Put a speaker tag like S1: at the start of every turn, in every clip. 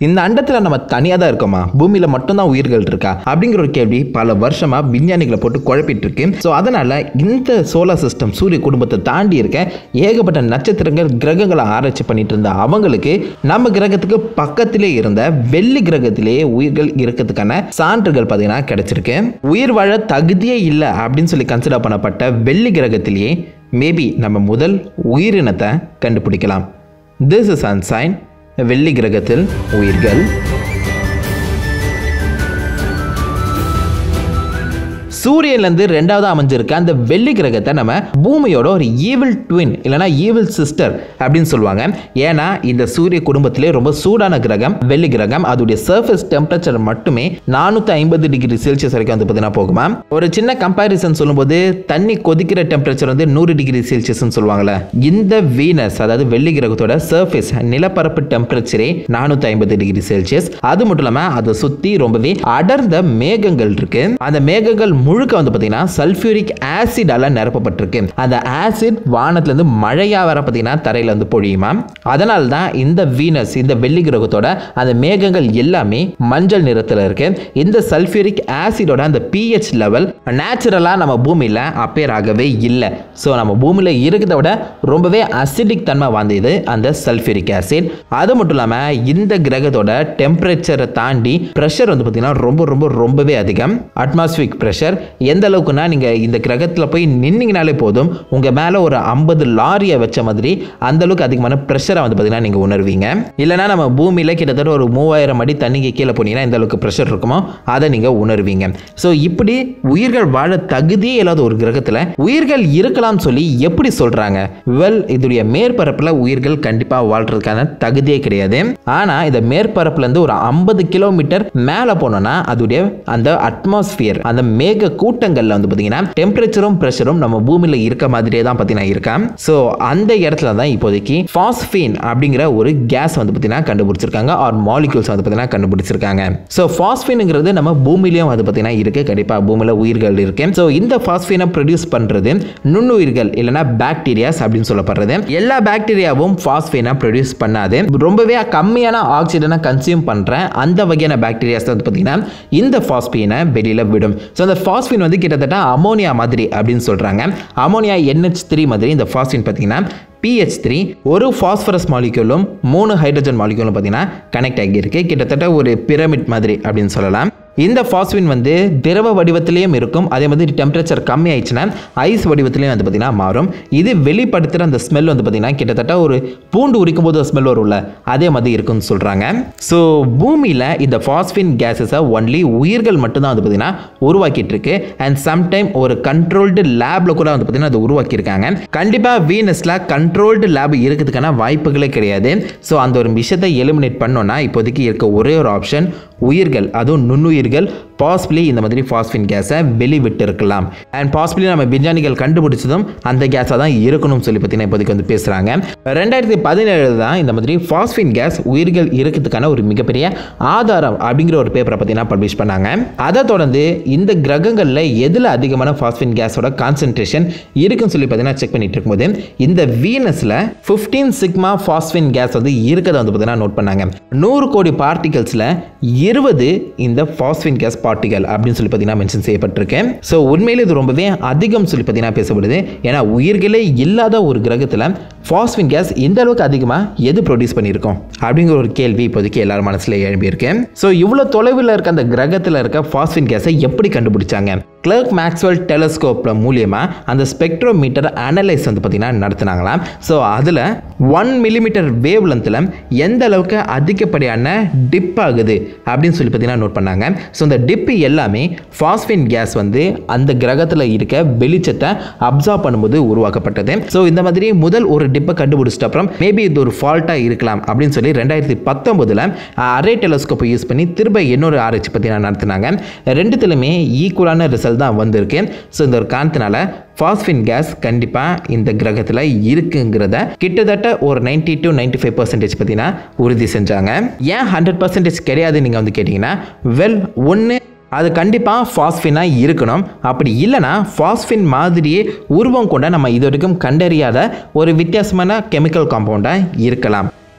S1: இந்த அண்டத்தில் நம்ம தனியாக தான் இருக்கோமா பூமியில் மட்டும்தான் உயிர்கள் இருக்கா அப்படிங்கிற ஒரு கேள்வி பல வருஷமாக விஞ்ஞானிகளை போட்டு குழப்பிட்டு இருக்கு ஸோ அதனால் இந்த சோலார் சிஸ்டம் சூரிய குடும்பத்தை தாண்டி இருக்க ஏகப்பட்ட நட்சத்திரங்கள் கிரகங்களை ஆராய்ச்சி பண்ணிட்டு இருந்த அவங்களுக்கு நம்ம கிரகத்துக்கு பக்கத்திலே இருந்த வெள்ளி கிரகத்திலேயே உயிர்கள் இருக்கிறதுக்கான சான்றுகள் பார்த்தீங்கன்னா கிடைச்சிருக்கு உயிர் வாழ தகுதியே இல்லை அப்படின்னு சொல்லி கன்சிடர் பண்ணப்பட்ட வெள்ளி கிரகத்திலேயே மேபி நம்ம முதல் உயிரினத்தை கண்டுபிடிக்கலாம் திஸ் இஸ் அன்சைன் வெள்ளி கிரகத்தில் உயிர்கள் சூரியன்லேருந்து ரெண்டாவது அமைஞ்சிருக்க அந்த வெள்ளி கிரகத்தை நம்ம பூமியோட ஒரு ஈவில் ட்வின் இல்லைனா ஈவில் சிஸ்டர் அப்படின்னு சொல்லுவாங்க ஏன்னா இந்த சூரிய குடும்பத்திலே ரொம்ப சூடான கிரகம் வெள்ளி கிரகம் அதோடைய சர்ஃபேஸ் டெம்பரேச்சர் மட்டுமே நானூற்றி ஐம்பது டிகிரி செல்சியஸ் வரைக்கும் வந்து பார்த்தீங்கன்னா போகுமா ஒரு சின்ன கம்பேரிசன் சொல்லும்போது தண்ணி கொதிக்கிற டெம்பரேச்சர் வந்து நூறு டிகிரி செல்சியஸ்னு சொல்லுவாங்கல்ல இந்த வீனஸ் அதாவது வெள்ளி கிரகத்தோட சர்ஃபேஸ் நிலப்பரப்பு டெம்பரேச்சரே நானூற்றி ஐம்பது டிகிரி செல்சியஸ் அது மட்டும் இல்லாமல் அதை சுற்றி ரொம்பவே அடர்ந்த மேகங்கள் இருக்கு அந்த மேகங்கள் முழுக்க வந்து பார்த்தீங்கன்னா சல்ஃபியூரிக் ஆசிடால நிரப்பப்பட்டிருக்கு அந்த ஆசிட் வானத்துலேருந்து மழையாக வர பார்த்தீங்கன்னா தரையில் வந்து பொழியுமா அதனால தான் இந்த வீனஸ் இந்த வெள்ளி கிரகத்தோட அந்த மேகங்கள் எல்லாமே மஞ்சள் நிறத்தில் இருக்கு இந்த சல்ஃபியூரிக் ஆசிடோட அந்த பிஹெச் லெவல் நேச்சுரலாக நம்ம பூமியில் அப்பேர் ஆகவே இல்லை ஸோ நம்ம பூமியில் இருக்கிறத விட ரொம்பவே அசிடிக் தன்மை வாய்ந்தது அந்த சல்ஃபியூரிக் ஆசிட் அது மட்டும் இல்லாமல் இந்த கிரகத்தோட டெம்பரேச்சரை தாண்டி ப்ரெஷர் வந்து பார்த்தீங்கன்னா ரொம்ப ரொம்ப ரொம்பவே அதிகம் அட்மாஸ்பிக் ப்ரெஷர் எந்த அளவுக்குன்னா நீங்கள் இந்த கிரகத்தில் போய் நின்னீங்கனாலே போதும் உங்கள் மேலே ஒரு ஐம்பது லாரியை வச்ச மாதிரி அந்த அளவுக்கு அதிகமான ப்ரெஷரை வந்து பார்த்தீங்கன்னா நீங்கள் உணர்வீங்க இல்லைனா நம்ம பூமியில் கிட்டத்தட்ட ஒரு மூவாயிரம் அடி தண்ணிக்கு கீழே போனீங்கன்னா எந்த அளவுக்கு ப்ரெஷர் இருக்குமோ அதை நீங்கள் உணர்வீங்க ஸோ இப்படி உயிர்கள் வாழ தகுதியே இல்லாத ஒரு கிரகத்தில் உயிர்கள் இருக்கலாம்னு சொல்லி எப்படி சொல்கிறாங்க வெல் இதுடைய மேற்பரப்பில் உயிர்கள் கண்டிப்பாக வாழ்றதுக்கான தகுதியே கிடையாது ஆனால் இந்த மேற்பரப்புலேருந்து ஒரு ஐம்பது கிலோமீட்டர் மேலே போனோம்னா அதோடைய அந்த அட்மாஸ்பியர் அந்த மேக கூட்டங்களில் வந்து பார்த்தீங்கன்னா டெம்பரேச்சரும் ப்ரெஷரும் நம்ம பூமியில் இருக்க மாதிரியே தான் பார்த்தீங்கன்னா இருக்கான் ஸோ அந்த இடத்துல தான் இப்போதைக்கு ஃபாஸ்பீன் அப்படிங்கிற ஒரு கேஸ் வந்து பார்த்தீங்கன்னா கண்டுபிடிச்சிருக்காங்க ஆர் மாலிகூல்ஸ் வந்து பார்த்தீங்கன்னா கண்டுபிடிச்சிருக்காங்க ஸோ ஃபாஸ்பீனுங்கிறது நம்ம பூமியிலையும் வந்து பார்த்தீங்கன்னா இருக்கு கண்டிப்பாக பூமியில் உயிர்கள் இருக்கு ஸோ இந்த ஃபாஸ்பீனை ப்ரொடியூஸ் பண்ணுறது நுண்ணுயிர்கள் இல்லைன்னா பாக்டீரியாஸ் அப்படின்னு சொல்லப்படுறது எல்லா பாக்டீரியாவும் ஃபாஸ்பீனை ப்ரொடியூஸ் பண்ணாது ரொம்பவே கம்மியான ஆக்சிஜனை கன்சியூம் பண்ணுற அந்த வகையான பாக்டீரியாஸ் வந்து பார்த்தீங்கன்னா இந்த ஃபாஸ்பீனை வெளியில் விடும் ஸோ அந்த ஃபாஸ்பீன் வந்து கிட்டத்தட்ட அமோனியா மாதிரி அப்படின்னு சொல்கிறாங்க அமோனியா NH3 த்ரீ மாதிரி இந்த ஃபாஸ்பீன் பார்த்தீங்கன்னா பிஹெச் த்ரீ ஒரு ஃபாஸ்பரஸ் மாலிக்யூலும் மூணு ஹைட்ரஜன் மாலிக்யூலும் பார்த்தீங்கன்னா கனெக்ட் ஆகியிருக்கு கிட்டத்தட்ட ஒரு பிரமிட் மாதிரி அப்படின்னு சொல்லலாம் இந்த ஃபாஸ்பின் வந்து திரவ வடிவத்திலையும் இருக்கும் அதே மாதிரி டெம்பரேச்சர் கம்மி ஆயிடுச்சுன்னா ஐஸ் வடிவத்திலையும் வந்து பார்த்தீங்கன்னா மாறும் இது வெளிப்படுத்துகிற அந்த ஸ்மெல் வந்து பார்த்தீங்கன்னா கிட்டத்தட்ட ஒரு பூண்டு உரிக்கும் போது ஸ்மெல் வரும்ல அதே மாதிரி இருக்குன்னு சொல்கிறாங்க ஸோ பூமியில் இந்த ஃபாஸ்பின் கேஸஸை ஒன்லி உயிர்கள் மட்டும்தான் வந்து பார்த்தீங்கன்னா உருவாக்கிட்டு இருக்கு அண்ட் சம்டைம் ஒரு கண்ட்ரோல்டு லேபில் கூட வந்து பார்த்தீங்கன்னா அது உருவாக்கியிருக்காங்க கண்டிப்பாக வீனஸில் கண்ட்ரோல்டு லேப் இருக்கிறதுக்கான வாய்ப்புகளே கிடையாது ஸோ அந்த ஒரு விஷயத்தை எலிமினேட் பண்ணோன்னா இப்போதைக்கு இருக்க ஒரே ஒரு ஆப்ஷன் உயிர்கள் அதுவும் நுண்ணுயிர்கள் பாசிபிளி இந்த மாதிரி ஃபாஸ்பின் கேஸை வெளிவிட்டு இருக்கலாம் அண்ட் பாசிபிளி நம்ம விஞ்ஞானிகள் கண்டுபிடிச்சதும் அந்த கேஸாக தான் இருக்கணும்னு சொல்லி பார்த்தீங்கன்னா இப்போதைக்கு வந்து பேசுகிறாங்க ரெண்டாயிரத்தி பதினேழு தான் இந்த மாதிரி ஃபாஸ்பின் கேஸ் உயிர்கள் இருக்கிறதுக்கான ஒரு மிகப்பெரிய ஆதாரம் அப்படிங்கிற ஒரு பேப்பரை பார்த்தீங்கன்னா பப்ளிஷ் பண்ணாங்க அதை தொடர்ந்து இந்த கிரகங்களில் எதில் அதிகமான ஃபாஸ்பின் கேஸோட கான்சென்ட்ரேஷன் இருக்குன்னு சொல்லி பார்த்தீங்கன்னா செக் பண்ணிட்டு இருக்கும்போது இந்த வீனஸில் ஃபிஃப்டீன் சிக்மா ஃபாஸ்பின் கேஸ் வந்து இருக்கிறத வந்து பார்த்தீங்கன்னா நோட் பண்ணாங்க நூறு கோடி பார்ட்டிகல்ஸில் இருபது இந்த ஃபாஸ்பின் கேஸ் பார்ட்டிகல் அப்படின்னு சொல்லி பார்த்தீங்கன்னா மென்ஷன் செய்யப்பட்டிருக்கு ஸோ உண்மையிலே இது ரொம்பவே அதிகம் சொல்லி பார்த்தீங்கன்னா பேசப்படுது ஏன்னா உயிர்களே இல்லாத ஒரு கிரகத்தில் ஃபாஸ்பின் கேஸ் இந்த அளவுக்கு அதிகமாக எது ப்ரொடியூஸ் பண்ணியிருக்கோம் அப்படிங்கிற ஒரு கேள்வி இப்போதைக்கு எல்லாரும் மனசில் எழுப்பியிருக்கு ஸோ இவ்வளோ தொலைவில் இருக்க அந்த கிரகத்தில் இருக்க ஃபாஸ்பின் கேஸை எப்படி கண்டுபிடிச்சாங்க கிளர்க் மேக்ஸ்வெல் டெலஸ்கோப்பில் மூலியமாக அந்த ஸ்பெக்ட்ரோமீட்டர் அனலைஸ் வந்து பார்த்தீங்கன்னா நடத்தினாங்களாம் ஸோ அதில் ஒன் மில்லிமீட்டர் வேவ் லென்த்தில் எந்த அளவுக்கு அதிகப்படியான டிப் ஆகுது அப்படின்னு சொல்லி பார்த்தீங்கன்னா நோட் பண்ணாங்க ஸோ இந்த டிப்பு எல்லாமே ஃபாஸ்பின் கேஸ் வந்து அந்த கிரகத்தில் இருக்க வெளிச்சத்தை அப்சார்ப் பண்ணும்போது உருவாக்கப்பட்டது ஸோ இந்த மாதிரி முதல் ஒரு டிப்பை கண்டுபிடிச்சிட்ட அப்புறம் மேபி இது ஒரு ஃபால்ட்டாக இருக்கலாம் அப்படின்னு சொல்லி ரெண்டாயிரத்தி பத்தொம்போதில் அரே டெலஸ்கோப்பை யூஸ் பண்ணி திரும்ப இன்னொரு ஆராய்ச்சி பார்த்தீங்கன்னா நடத்தினாங்க ரெண்டுத்துலையுமே ஈக்குவலான ரிசல்ட் தான் வந்திருக்கு ஸோ இந்த ஒரு காரணத்தினால ஃபாஸ்பின் கேஸ் கண்டிப்பாக இந்த கிரகத்தில் இருக்குங்கிறத கிட்டத்தட்ட ஒரு ninety to ninety five percentage பார்த்தீங்கன்னா உறுதி செஞ்சாங்க ஏன் ஹண்ட்ரட் பர்சன்டேஜ் கிடையாது நீங்கள் வந்து கேட்டிங்கன்னா வெல் ஒன்று அது கண்டிப்பாக ஃபாஸ்பினாக இருக்கணும் அப்படி இல்லைனா ஃபாஸ்பின் மாதிரியே உருவம் கொண்ட நம்ம இது வரைக்கும் கண்டறியாத ஒரு வித்தியாசமான கெமிக்கல் காம்பவுண்டாக இருக்கலாம்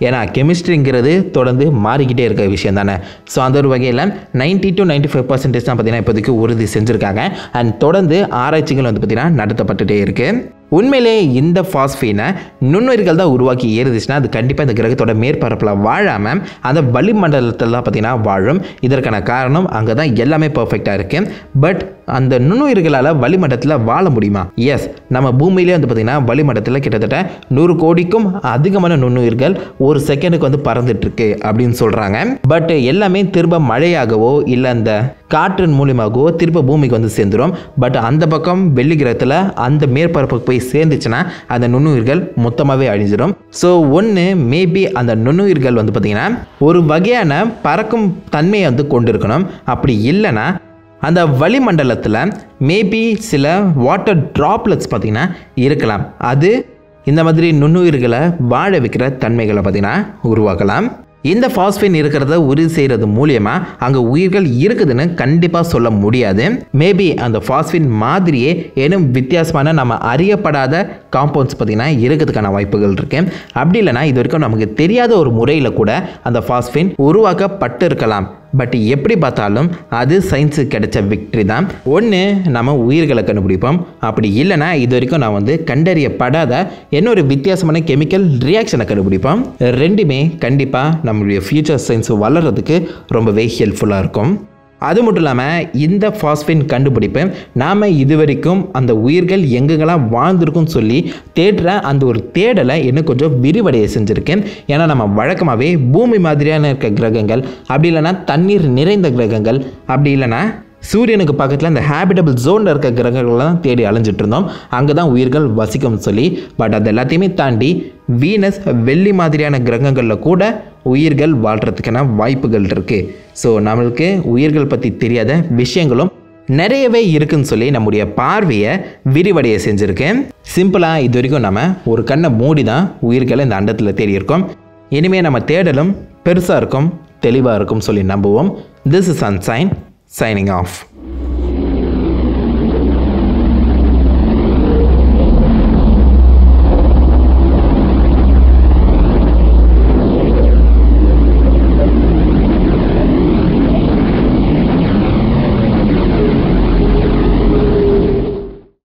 S1: ஏன்னா கெமிஸ்ட்ரிங்கிறது தொடர்ந்து மாறிக்கிட்டே இருக்க விஷயம் தானே ஸோ அந்த ஒரு வகையில் ninety to ninety five percentage தான் பார்த்தீங்கன்னா இப்போதைக்கு உறுதி செஞ்சுருக்காங்க அண்ட் தொடர்ந்து ஆராய்ச்சிகள் வந்து பார்த்தீங்கன்னா நடத்தப்பட்டுட்டே இருக்குது உண்மையிலே இந்த ஃபாஸ்பீனை நுண்ணுயிர்கள் தான் உருவாக்கி ஏறுதுச்சுன்னா அது கண்டிப்பாக இந்த கிரகத்தோட மேற்பரப்பில் வாழாமல் அந்த வளிமண்டலத்தில் தான் பார்த்தீங்கன்னா வாழும் இதற்கான காரணம் அங்கே தான் எல்லாமே பர்ஃபெக்டாக இருக்குது பட் அந்த நுண்ணுயிர்களால் வளிமண்டலத்தில் வாழ முடியுமா எஸ் நம்ம பூமியிலே வந்து பார்த்திங்கன்னா வளிமண்டலத்தில் கிட்டத்தட்ட நூறு கோடிக்கும் அதிகமான நுண்ணுயிர்கள் ஒரு செகண்டுக்கு வந்து பறந்துட்டு இருக்கு அப்படின்னு சொல்கிறாங்க பட் எல்லாமே திரும்ப மழையாகவோ இல்லை அந்த காற்றின் மூலியமாகவோ திரும்ப பூமிக்கு வந்து சேர்ந்துடும் பட் அந்த பக்கம் வெள்ளி கிரகத்தில் அந்த மேற்பரப்புக்கு போய் சேர்ந்துச்சுன்னா அந்த நுண்ணுயிர்கள் மொத்தமாகவே அழிஞ்சிடும் ஸோ ஒன்று மேபி அந்த நுண்ணுயிர்கள் வந்து பார்த்திங்கன்னா ஒரு வகையான பறக்கும் தன்மையை வந்து கொண்டிருக்கணும் அப்படி இல்லைன்னா அந்த வளிமண்டலத்தில் மேபி சில வாட்டர் ட்ராப்லெட்ஸ் பார்த்திங்கன்னா இருக்கலாம் அது இந்த மாதிரி நுண்ணுயிர்களை வாழ வைக்கிற தன்மைகளை பார்த்திங்கன்னா உருவாக்கலாம் இந்த ஃபாஸ்பின் இருக்கிறத உறுதி செய்கிறது மூலியமாக அங்கே உயிர்கள் இருக்குதுன்னு கண்டிப்பாக சொல்ல முடியாது மேபி அந்த ஃபாஸ்பின் மாதிரியே ஏனும் வித்தியாசமான நம்ம அறியப்படாத காம்பவுண்ட்ஸ் பார்த்திங்கன்னா இருக்கிறதுக்கான வாய்ப்புகள் இருக்கு அப்படி இல்லைன்னா இது வரைக்கும் நமக்கு தெரியாத ஒரு முறையில் கூட அந்த ஃபாஸ்பின் உருவாக்கப்பட்டு இருக்கலாம் பட் எப்படி பார்த்தாலும் அது சயின்ஸுக்கு கிடைச்ச விக்ட்ரி தான் ஒன்று நம்ம உயிர்களை கண்டுபிடிப்போம் அப்படி இல்லைன்னா இது வரைக்கும் நான் வந்து கண்டறியப்படாத இன்னொரு வித்தியாசமான கெமிக்கல் ரியாக்ஷனை கண்டுபிடிப்போம் ரெண்டுமே கண்டிப்பாக நம்மளுடைய ஃபியூச்சர் சயின்ஸ் வளர்கிறதுக்கு ரொம்பவே ஹெல்ப்ஃபுல்லாக இருக்கும் அது மட்டும் இல்லாமல் இந்த ஃபாஸ்பின் கண்டுபிடிப்பு நாம் இது வரைக்கும் அந்த உயிர்கள் எங்கெங்கெல்லாம் வாழ்ந்திருக்கும்னு சொல்லி தேடுற அந்த ஒரு தேடலை இன்னும் கொஞ்சம் விரிவடைய செஞ்சுருக்கேன் ஏன்னா நம்ம வழக்கமாகவே பூமி மாதிரியான இருக்க கிரகங்கள் அப்படி இல்லைன்னா தண்ணீர் நிறைந்த கிரகங்கள் அப்படி இல்லைன்னா சூரியனுக்கு பக்கத்தில் இந்த ஹேபிட்டபிள் ஜோனில் இருக்க கிரகங்கள்லாம் தேடி அலைஞ்சிட்டு இருந்தோம் அங்கே தான் உயிர்கள் வசிக்கும்னு சொல்லி பட் அது எல்லாத்தையுமே தாண்டி வீனஸ் வெள்ளி மாதிரியான கிரகங்களில் கூட உயிர்கள் வாழ்கிறதுக்கான வாய்ப்புகள் இருக்குது ஸோ நம்மளுக்கு உயிர்கள் பற்றி தெரியாத விஷயங்களும் நிறையவே இருக்குன்னு சொல்லி நம்முடைய பார்வையை விரிவடைய செஞ்சுருக்கேன் சிம்பிளாக இது வரைக்கும் நம்ம ஒரு கண்ணை மூடி தான் உயிர்களை இந்த அண்டத்தில் தேடி இருக்கோம் இனிமேல் நம்ம தேடலும் பெருசாக இருக்கும் தெளிவாக இருக்கும் சொல்லி நம்புவோம் திஸ் இஸ் அன்சைன் signing off.